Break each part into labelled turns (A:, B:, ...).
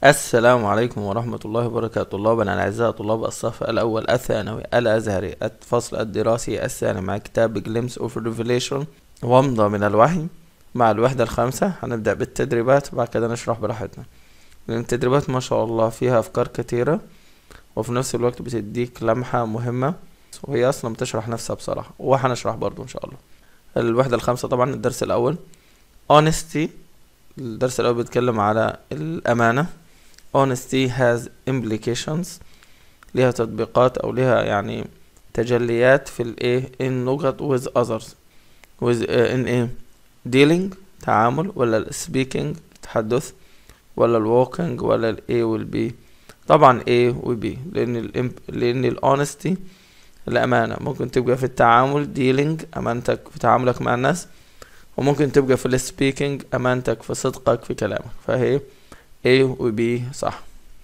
A: السلام عليكم ورحمة الله وبركاته طلابنا الأعزاء طلاب الصف الأول الثانوي الأزهري الفصل الدراسي الثاني مع كتاب جليمس اوف ريفيليشن ومضة من الوحي مع الوحدة الخامسة هنبدأ بالتدريبات وبعد كده نشرح براحتنا لأن التدريبات ما شاء الله فيها أفكار كتيرة وفي نفس الوقت بتديك لمحة مهمة وهي أصلا بتشرح نفسها بصراحة وهنشرح برضو إن شاء الله الوحدة الخامسة طبعا الدرس الأول honesty الدرس الأول بيتكلم على الأمانة honesty has implications ليها تطبيقات أو ليها يعني تجليات في الإيه in نقط with others with uh, in إيه dealing تعامل ولا ال speaking تحدث ولا ال walking ولا ال A وال B طبعا A و B لأن ال لأن ال honesty الأمانة ممكن تبقى في التعامل dealing أمانتك في تعاملك مع الناس وممكن تبقى في السبيكينج أمانتك في صدقك في كلامك فهي A و B صح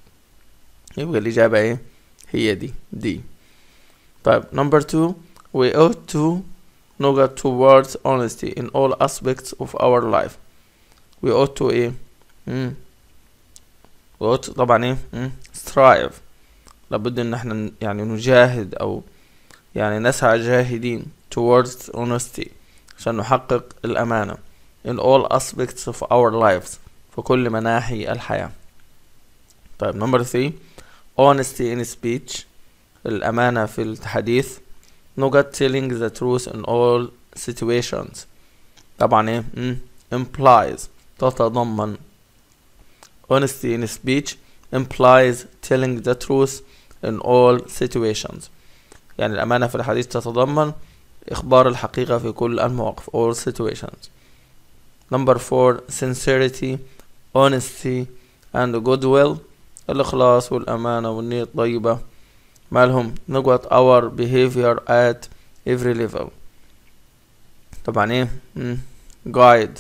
A: يبقى الإجابة إيه هي دي دي طيب number two we ought to نقط towards honesty in all aspects of our life we ought to إيه مم. we ought طبعا إيه مم. strive لابد إن احنا يعني نجاهد أو يعني نسعى جاهدين towards honesty عشان نحقق الأمانة in all aspects of our lives في كل مناحي الحياة طيب number three honesty in speech الأمانة في الحديث نقط telling the truth in all situations طبعا ايه مم. implies تتضمن honesty in speech implies telling the truth in all situations يعني الأمانة في الحديث تتضمن إخبار الحقيقة في كل المواقف all situations number four sincerity honesty and goodwill الإخلاص والأمانة والنية الطيبة مالهم نقط our behavior at every level طبعا ايه مم. guide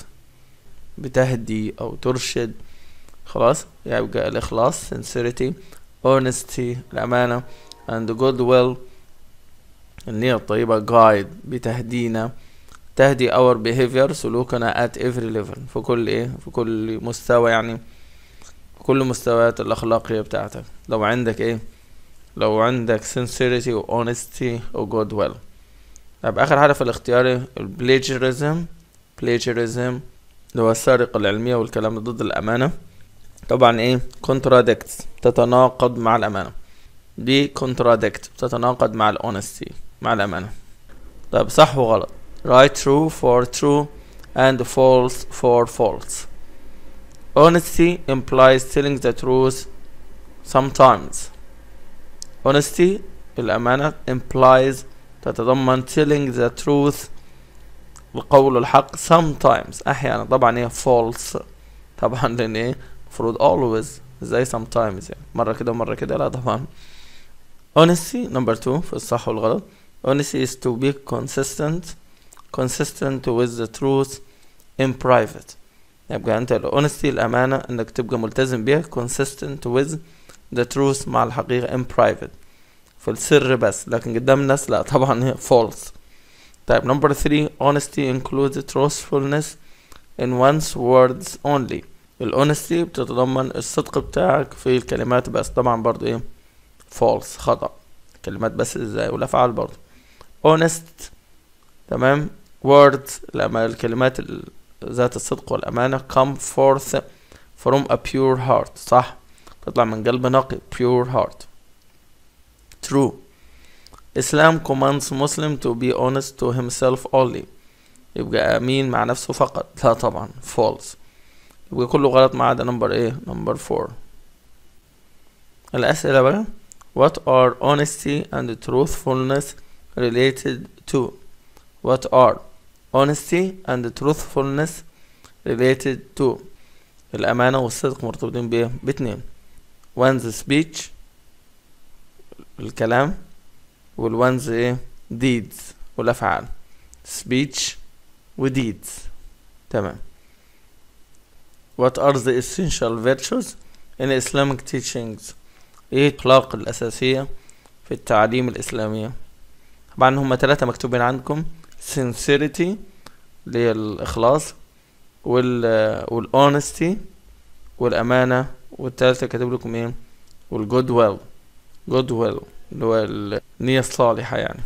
A: بتهدي أو ترشد خلاص يبقى الإخلاص sincerity honesty الأمانة and goodwill النية الطيبة guide بتهدينا تهدي our behavior سلوكنا at every level في كل ايه في كل مستوى يعني في كل مستويات الأخلاقية بتاعتك لو عندك ايه لو عندك sincerity و honesty و goodwill طب آخر حاجة في الاختياري plagiarism plagiarism اللي هو السرقة العلمية والكلام ده ضد الأمانة طبعا ايه contradicts تتناقض مع الأمانة دي contradict تتناقض مع ال honesty مع الأمانة طب صح وغلط right true for true and false for false honesty implies telling the truth sometimes honesty الأمانة implies تتضمن telling the truth القول الحق sometimes أحيانا طبعا هي false طبعا لأن ايه المفروض always زي sometimes يعني مرة كده ومرة كده لا طبعا honesty number two في الصح والغلط honesty is to be consistent consistent with the truth in private يبقى انت ال honesty الامانة انك تبقى ملتزم بيها consistent with the truth مع الحقيقة in private في السر بس لكن قدام الناس لا طبعا هي false طيب number three honesty includes truthfulness in one's words only ال honesty بتتضمن الصدق بتاعك في الكلمات بس طبعا برضو ايه false خطأ كلمات بس ازاي والافعال برضو honest تمام words لما الكلمات ذات الصدق والأمانة come forth from a pure heart صح تطلع من قلب نقي pure heart true Islam commands Muslim to be honest to himself only يبقى أمين مع نفسه فقط لا طبعا false يبقى كله غلط ما عدا نمبر ايه نمبر 4 الأسئلة بقى What are honesty and truthfulness related to? What are honesty and truthfulness related to? الأمانة والصدق مرتبطين بإيه؟ باتنين one's speech الكلام والone's إيه؟ deeds والأفعال speech و deeds تمام What are the essential virtues in Islamic teachings? ايه الأخلاق الأساسية في التعليم الإسلامية طبعا هما ثلاثة مكتوبين عندكم sincerity اللي هي الإخلاص وال والhonesty والأمانة والتالتة كاتب لكم ايه والجود ويل جود ويل اللي هو النية الصالحة يعني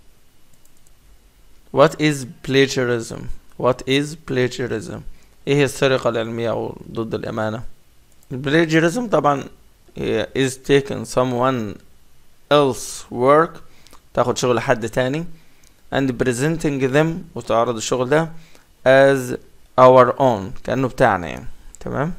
A: What is plagiarism What is plagiarism ايه هي السرقة العلمية او ضد الامانة plagiarism طبعا هي is taking someone else work تاخد شغل حد تاني and presenting them وتعرض الشغل ده as our own كأنه بتاعنا يعني تمام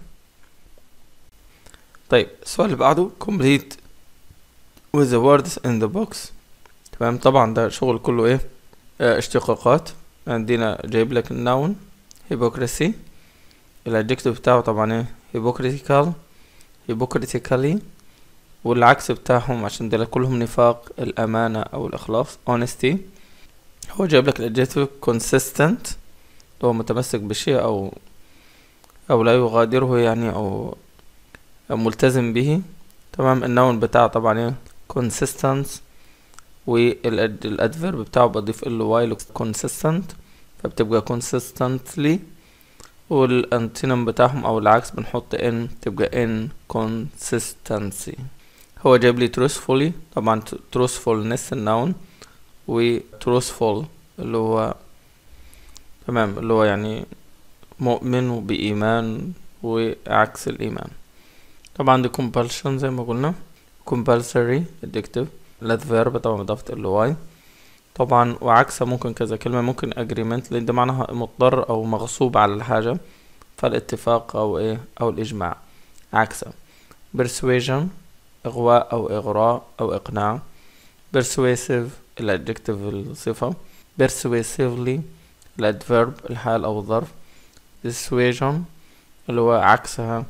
A: طيب السؤال اللي بعده complete with the words in the box تمام طبعا ده شغل كله ايه اه اشتقاقات عندنا جايب لك النون hypocrisy الادجكتيف بتاعه طبعا ايه hypocritical hypocritically والعكس بتاعهم عشان دول كلهم نفاق الأمانة أو الإخلاص honesty هو جايب لك الادجكتيف consistent هو متمسك بشيء أو أو لا يغادره يعني أو, أو ملتزم به تمام النون بتاعه طبعا ايه consistent والادفيرب بتاعه بضيف له واي consistent فبتبقى consistently والانتينم بتاعهم او العكس بنحط ان تبقى inconsistency هو جايب لي truthfully طبعا truthfulness النون و truthful اللي هو تمام اللي هو يعني مؤمن بإيمان وعكس الإيمان طبعا دي compulsion زي ما قلنا compulsory adjective الادفيرب طبعا اضافة ال واي طبعا وعكسها ممكن كذا كلمة ممكن agreement لأن ده معناها مضطر أو مغصوب على الحاجة فالاتفاق أو إيه أو الإجماع عكسها persuasion إغواء أو إغراء أو إقناع persuasive الادجكتيف الصفة persuasively الادفيرب الحال أو الظرف dissuasion اللي هو عكسها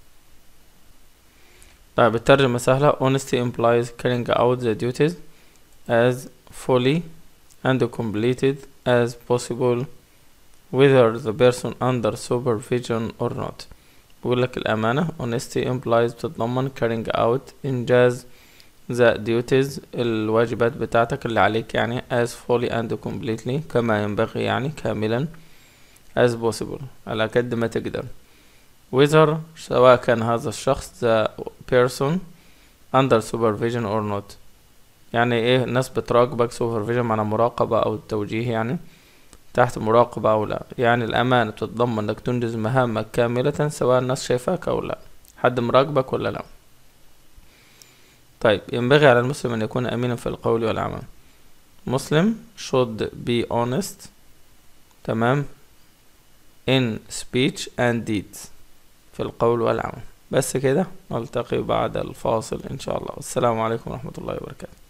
A: طيب الترجمة سهلة honesty implies carrying out the duties as fully and completed as possible whether the person under supervision or not بيقول لك الأمانة honesty implies بتتضمن carrying out إنجاز the duties الواجبات بتاعتك اللي عليك يعني as fully and completely كما ينبغي يعني كاملا as possible على قد ما تقدر whether سواء كان هذا الشخص the person under supervision or not يعني ايه الناس بتراقبك supervision معنى مراقبة او توجيه يعني تحت مراقبة او لا يعني الامانة بتتضمن انك تنجز مهامك كاملة سواء الناس شايفاك او لا حد مراقبك ولا لا طيب ينبغي على المسلم ان يكون امينا في القول والعمل مسلم should be honest تمام in speech and deeds في القول والعمل بس كده نلتقي بعد الفاصل ان شاء الله والسلام عليكم ورحمة الله وبركاته